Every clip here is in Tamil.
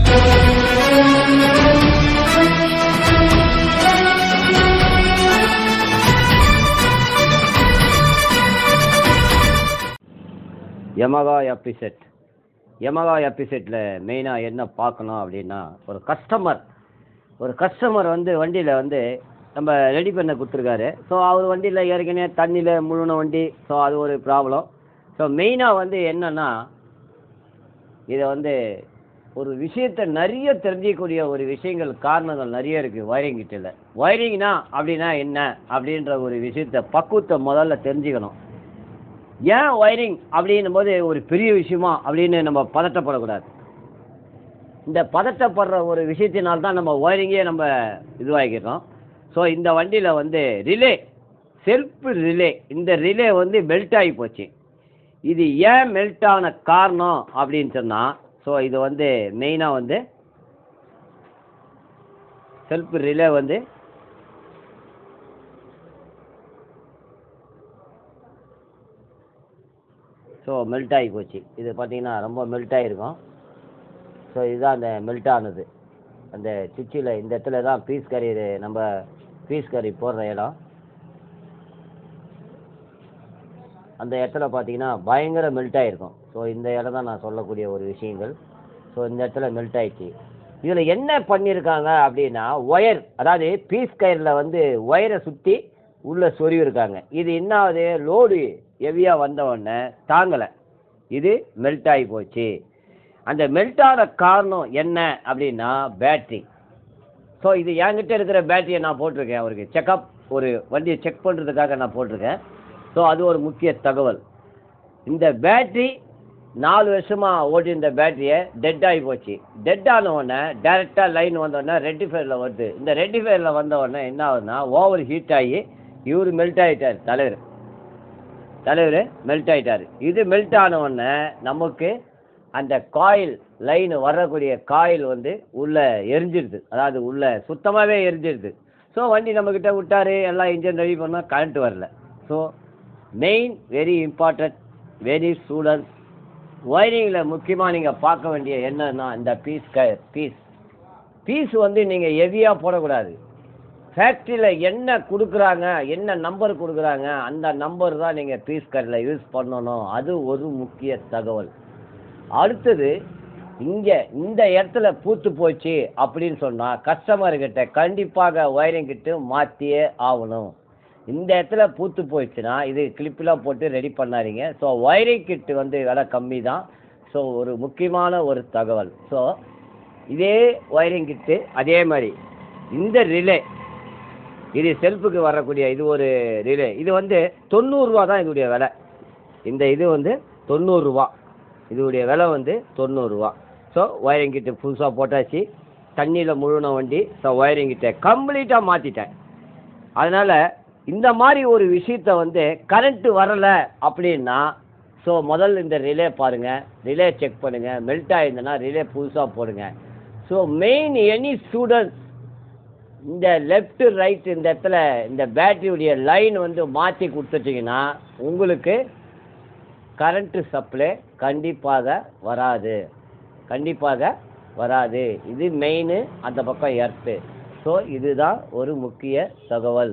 யமகா எபிசெட் யமகா எபிசெட்டில் மெயினாக என்ன பார்க்கணும் அப்படின்னா ஒரு கஸ்டமர் ஒரு கஸ்டமர் வந்து வண்டியில் வந்து நம்ம ரெடி பண்ண கொடுத்துருக்காரு ஸோ அவர் வண்டியில் ஏற்கனவே தண்ணியில் முழுன வண்டி ஸோ அது ஒரு ப்ராப்ளம் ஸோ மெயினாக வந்து என்னென்னா இதை வந்து ஒரு விஷயத்தை நிறைய தெரிஞ்சிக்கக்கூடிய ஒரு விஷயங்கள் காரணங்கள் நிறைய இருக்குது வயரிங் கிட்ட வயரிங்னா அப்படின்னா என்ன அப்படின்ற ஒரு விஷயத்தை பக்குவத்தை முதல்ல தெரிஞ்சுக்கணும் ஏன் ஒயரிங் அப்படின்னும் போது ஒரு பெரிய விஷயமா அப்படின்னு நம்ம பதட்டப்படக்கூடாது இந்த பதட்டப்படுற ஒரு விஷயத்தினால்தான் தான் நம்ம ஒயரிங்கே நம்ம இதுவாகிக்கிறோம் ஸோ இந்த வண்டியில் வந்து ரிலே செல்ஃப் ரிலே இந்த ரிலே வந்து மெல்ட் ஆகி போச்சு இது ஏன் மெல்ட் ஆன காரணம் அப்படின்னு சொன்னால் ஸோ இது வந்து மெயினாக வந்து செல்ஃப் ரிலே வந்து ஸோ மெல்ட் ஆகி போச்சு இது பார்த்தீங்கன்னா ரொம்ப மெல்ட் ஆகிருக்கும் ஸோ இதுதான் அந்த மெல்ட் ஆனது அந்த சுவிட்சில் இந்த இடத்துல தான் பீஸ் கறி இது நம்ம பீஸ் கறி போடுற இடம் அந்த இடத்துல பார்த்தீங்கன்னா பயங்கர மெல்ட் ஆகிருக்கும் ஸோ இந்த இடம் தான் நான் சொல்லக்கூடிய ஒரு விஷயங்கள் ஸோ இந்த இடத்துல மெல்ட் ஆயிடுச்சு இதில் என்ன பண்ணியிருக்காங்க அப்படின்னா ஒயர் அதாவது பீஸ் கயிறில் வந்து ஒயரை சுற்றி உள்ளே சொருவிருக்காங்க இது என்ன ஆகுது லோடு ஹெவியாக வந்த உடனே தாங்கலை இது மெல்ட் ஆகி போச்சு அந்த மெல்ட் ஆன காரணம் என்ன அப்படின்னா பேட்ரி ஸோ இது என்கிட்ட இருக்கிற பேட்டரியை நான் போட்டிருக்கேன் அவருக்கு செக்கப் ஒரு வண்டியை செக் பண்ணுறதுக்காக நான் போட்டிருக்கேன் ஸோ அது ஒரு முக்கிய தகவல் இந்த பேட்ரி நாலு வருஷமாக ஓட்டி இந்த பேட்டரியை டெட் ஆகி போச்சு டெட் ஆன உடனே டேரெக்டாக லைன் வந்தோடனே ரெட்டிஃபயரில் வருது இந்த ரெட்டிஃபயரில் வந்த உடனே என்ன ஆகுதுன்னா ஓவர் ஹீட் ஆகி இவர் மெல்ட் ஆகிட்டார் தலைவர் தலைவர் மெல்ட் ஆகிட்டார் இது மெல்ட் ஆன உடனே நமக்கு அந்த காயில் லைன் வரக்கூடிய காயில் வந்து உள்ளே எரிஞ்சிடுது அதாவது உள்ளே சுத்தமாகவே எரிஞ்சிடுது ஸோ வண்டி நம்மக்கிட்ட விட்டாரு எல்லாம் இன்ஜின் ரெடி பண்ணால் கரண்ட் வரல so main very important very student ஒயரிங்கில் முக்கியமாக நீங்கள் பார்க்க வேண்டிய என்னன்னா இந்த பீஸ் க பீஸ் பீஸ் வந்து நீங்கள் ஹெவியாக போடக்கூடாது ஃபேக்ட்ரியில் என்ன கொடுக்குறாங்க என்ன நம்பர் கொடுக்குறாங்க அந்த நம்பர் தான் நீங்கள் பீஸ் கடையில் யூஸ் பண்ணணும் அது ஒரு முக்கிய தகவல் அடுத்தது இங்கே இந்த இடத்துல பூத்து போச்சு அப்படின்னு சொன்னால் கஸ்டமர்கிட்ட கண்டிப்பாக ஒயரிங் கிட்ட மாற்றியே ஆகணும் இந்த இடத்துல பூத்து போயிடுச்சுன்னா இது கிளிப்பெலாம் போட்டு ரெடி பண்ணாதீங்க ஸோ ஒயரிங் கிட்டு வந்து விலை கம்மி தான் ஸோ ஒரு முக்கியமான ஒரு தகவல் ஸோ இதே ஒயரிங் கிட்டு அதே மாதிரி இந்த ரிலே இது செல்ஃபுக்கு வரக்கூடிய இது ஒரு ரிலே இது வந்து தொண்ணூறுரூவா தான் இதோடைய விலை இந்த இது வந்து தொண்ணூறுரூவா இதோடைய விலை வந்து தொண்ணூறுரூவா ஸோ ஒயரிங் கிட்ட புதுசாக போட்டாச்சு தண்ணியில் முழுன வண்டி ஸோ ஒயரிங் கிட்ட கம்ப்ளீட்டாக மாற்றிட்டேன் அதனால் இந்த மாதிரி ஒரு விஷயத்த வந்து கரண்ட்டு வரலை அப்படின்னா ஸோ முதல்ல இந்த ரிலே பாருங்கள் ரிலே செக் பண்ணுங்கள் மெல்ட் ஆயிருந்ததுன்னா ரிலே புதுசாக போடுங்க ஸோ மெயின் எனி ஸ்டூடெண்ட்ஸ் இந்த லெஃப்ட் ரைட் இந்த இடத்துல இந்த பேட்டரியுடைய லைன் வந்து மாற்றி கொடுத்துட்டிங்கன்னா உங்களுக்கு கரண்ட்டு சப்ளை கண்டிப்பாக வராது கண்டிப்பாக வராது இது மெயின் அந்த பக்கம் எர்த்து ஸோ இதுதான் ஒரு முக்கிய தகவல்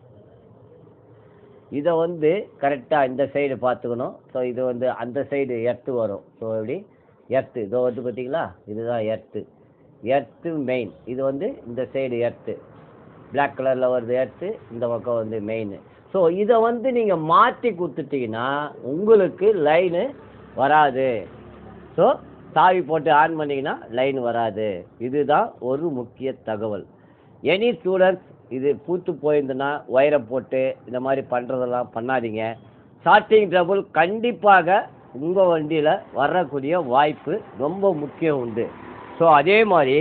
இதை வந்து கரெக்டாக இந்த சைடு பார்த்துக்கணும் ஸோ இது வந்து அந்த சைடு எர்த்து வரும் ஸோ எப்படி எர்த்து இதோ வந்து பார்த்தீங்களா இதுதான் எர்த்து எர்த்து மெயின் இது வந்து இந்த சைடு எர்த்து பிளாக் கலரில் வருது எர்த்து இந்த பக்கம் வந்து மெயின் ஸோ இதை வந்து நீங்கள் மாற்றி கொடுத்துட்டீங்கன்னா உங்களுக்கு லைனு வராது ஸோ சாவி போட்டு ஆன் பண்ணிங்கன்னா லைன் வராது இதுதான் ஒரு முக்கிய தகவல் எனி ஸ்டூடெண்ட்ஸ் இது பூத்து போயிருந்துன்னா ஒயரை போட்டு இந்த மாதிரி பண்ணுறதெல்லாம் பண்ணாதீங்க ஸ்டார்டிங் ட்ரபுள் கண்டிப்பாக உங்கள் வண்டியில் வரக்கூடிய வாய்ப்பு ரொம்ப முக்கியம் உண்டு ஸோ அதே மாதிரி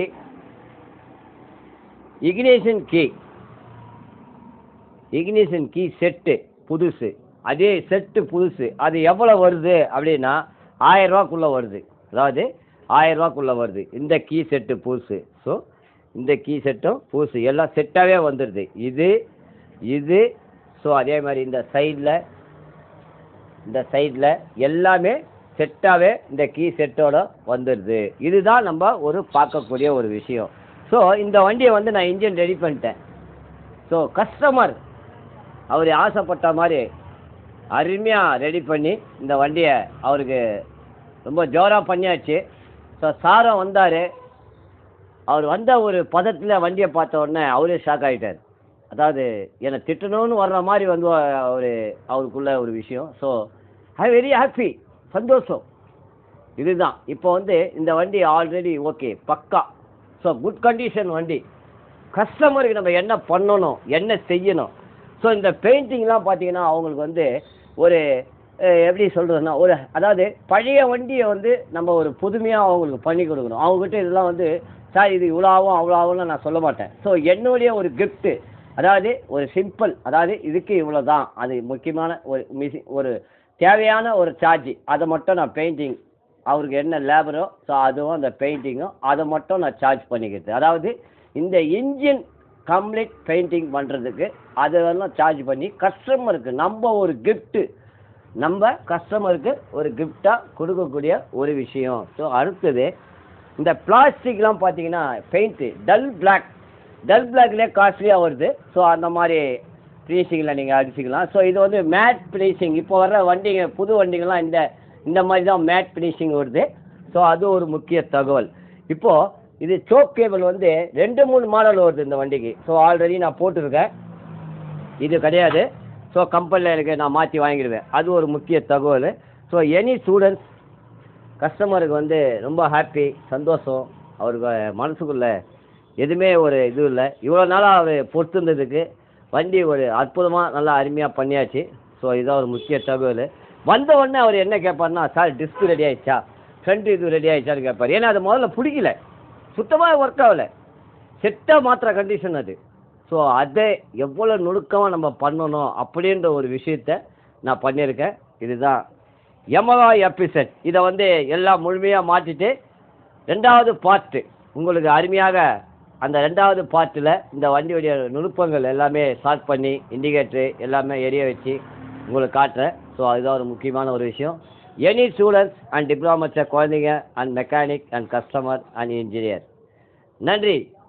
ignition key ignition key set புதுசு அதே செட்டு புதுசு அது எவ்வளோ வருது அப்படின்னா ஆயரூவாக்குள்ளே வருது அதாவது ஆயரூவாக்குள்ளே வருது இந்த கீ செட்டு புதுசு ஸோ இந்த கீ செட்டும் புதுசு எல்லாம் செட்டாகவே வந்துடுது இது இது ஸோ அதே மாதிரி இந்த சைடில் இந்த சைடில் எல்லாமே செட்டாகவே இந்த கீ செட்டோட வந்துடுது இதுதான் நம்ம ஒரு பார்க்கக்கூடிய ஒரு விஷயம் ஸோ இந்த வண்டியை வந்து நான் இன்ஜின் ரெடி பண்ணிட்டேன் ஸோ கஸ்டமர் அவர் ஆசைப்பட்ட மாதிரி அருமையாக ரெடி பண்ணி இந்த வண்டியை அவருக்கு ரொம்ப ஜோராக பண்ணியாச்சு ஸோ சாரம் வந்தார் அவர் வந்த ஒரு பதத்தில் வண்டியை பார்த்த உடனே அவரே ஷாக் ஆகிட்டார் அதாவது என்னை திட்டணும்னு வர்ற மாதிரி வந்து அவர் அவருக்குள்ள ஒரு விஷயம் ஸோ ஐ வெரி ஹாப்பி சந்தோஷம் இதுதான் இப்போ வந்து இந்த வண்டி ஆல்ரெடி ஓகே பக்கா ஸோ குட் கண்டிஷன் வண்டி கஸ்டமருக்கு நம்ம என்ன பண்ணணும் என்ன செய்யணும் ஸோ இந்த பெயிண்டிங்லாம் பார்த்தீங்கன்னா அவங்களுக்கு வந்து ஒரு அஹ், எப்படி சொல்கிறதுனா ஒரு அதாவது பழைய வண்டியை வந்து நம்ம ஒரு புதுமையாக அவங்களுக்கு பண்ணி கொடுக்கணும் அவங்ககிட்ட இதெல்லாம் வந்து சார் இது இவ்வளோ ஆகும் அவ்வளோ ஆகும்னு நான் சொல்ல மாட்டேன் ஸோ என்னுடைய ஒரு கிஃப்ட்டு அதாவது ஒரு சிம்பிள் அதாவது இதுக்கு இவ்வளோ தான் அது முக்கியமான ஒரு மிஷி ஒரு தேவையான ஒரு சார்ஜ் அதை மட்டும் நான் பெயிண்டிங் அவருக்கு என்ன லேபரோ ஸோ அதுவும் அந்த பெயிண்டிங்கும் அதை மட்டும் நான் சார்ஜ் பண்ணிக்கிறது அதாவது இந்த இன்ஜின் கம்ப்ளீட் பெயிண்டிங் பண்ணுறதுக்கு அதெல்லாம் சார்ஜ் பண்ணி கஸ்டமருக்கு நம்ம ஒரு கிஃப்ட்டு நம்ம கஸ்டமருக்கு ஒரு கிஃப்டாக கொடுக்கக்கூடிய ஒரு விஷயம் ஸோ அடுத்தது இந்த பிளாஸ்டிக்லாம் பார்த்தீங்கன்னா பெயிண்ட்டு டல் பிளாக் டல் பிளாக்லேயே காஸ்ட்லியாக வருது ஸோ அந்த மாதிரி ஃபினிஷிங்கில் நீங்கள் அடிச்சுக்கலாம் ஸோ இது வந்து மேட் ஃபினிஷிங் இப்போ வர்ற வண்டிங்க புது வண்டிங்கெல்லாம் இந்த இந்த மாதிரி தான் மேட் ஃபினிஷிங் வருது ஸோ அது ஒரு முக்கிய தகவல் இப்போது இது சோக் கேபிள் வந்து ரெண்டு மூணு மாடல் வருது இந்த வண்டிக்கு ஸோ ஆல்ரெடி நான் போட்டிருக்கேன் இது கிடையாது ஸோ கம்பெனியில் எனக்கு நான் மாற்றி வாங்கிடுவேன் அது ஒரு முக்கிய தகவல் ஸோ எனி ஸ்டூடெண்ட்ஸ் கஸ்டமருக்கு வந்து ரொம்ப ஹாப்பி சந்தோஷம் அவருக்கு மனசுக்குள்ள எதுவுமே ஒரு இது இல்லை இவ்வளோ நாளாக அவர் பொறுத்திருந்ததுக்கு வண்டி ஒரு அற்புதமாக நல்லா அருமையாக பண்ணியாச்சு ஸோ இதான் ஒரு முக்கிய தகவல் வந்த உடனே அவர் என்ன கேட்பாருன்னா சார் டிஸ்க் ரெடி ஆயிடுச்சா ஃப்ரண்ட் இது ரெடி ஆயிடுச்சான்னு கேட்பார் ஏன்னா அது முதல்ல பிடிக்கல சுத்தமாக ஒர்க் ஆகலை செட்டாக மாத்திர கண்டிஷன் அது ஸோ அதை எவ்வளோ நுணுக்கமாக நம்ம பண்ணணும் அப்படின்ற ஒரு விஷயத்த நான் பண்ணியிருக்கேன் இதுதான் யமகா எபிசெட் இதை வந்து எல்லாம் முழுமையாக மாற்றிட்டு ரெண்டாவது பார்ட்டு உங்களுக்கு அருமையாக அந்த ரெண்டாவது பார்ட்டில் இந்த வண்டியுடைய நுணுப்பங்கள் எல்லாமே ஸ்டார்ட் பண்ணி இண்டிகேட்ரு எல்லாமே எரிய வச்சு உங்களுக்கு காட்டுறேன் ஸோ அதுதான் ஒரு முக்கியமான ஒரு விஷயம் எனி ஸ்டூடெண்ட்ஸ் அண்ட் டிப்ளமோ குழந்தைங்க and mechanic and customer and engineer நன்றி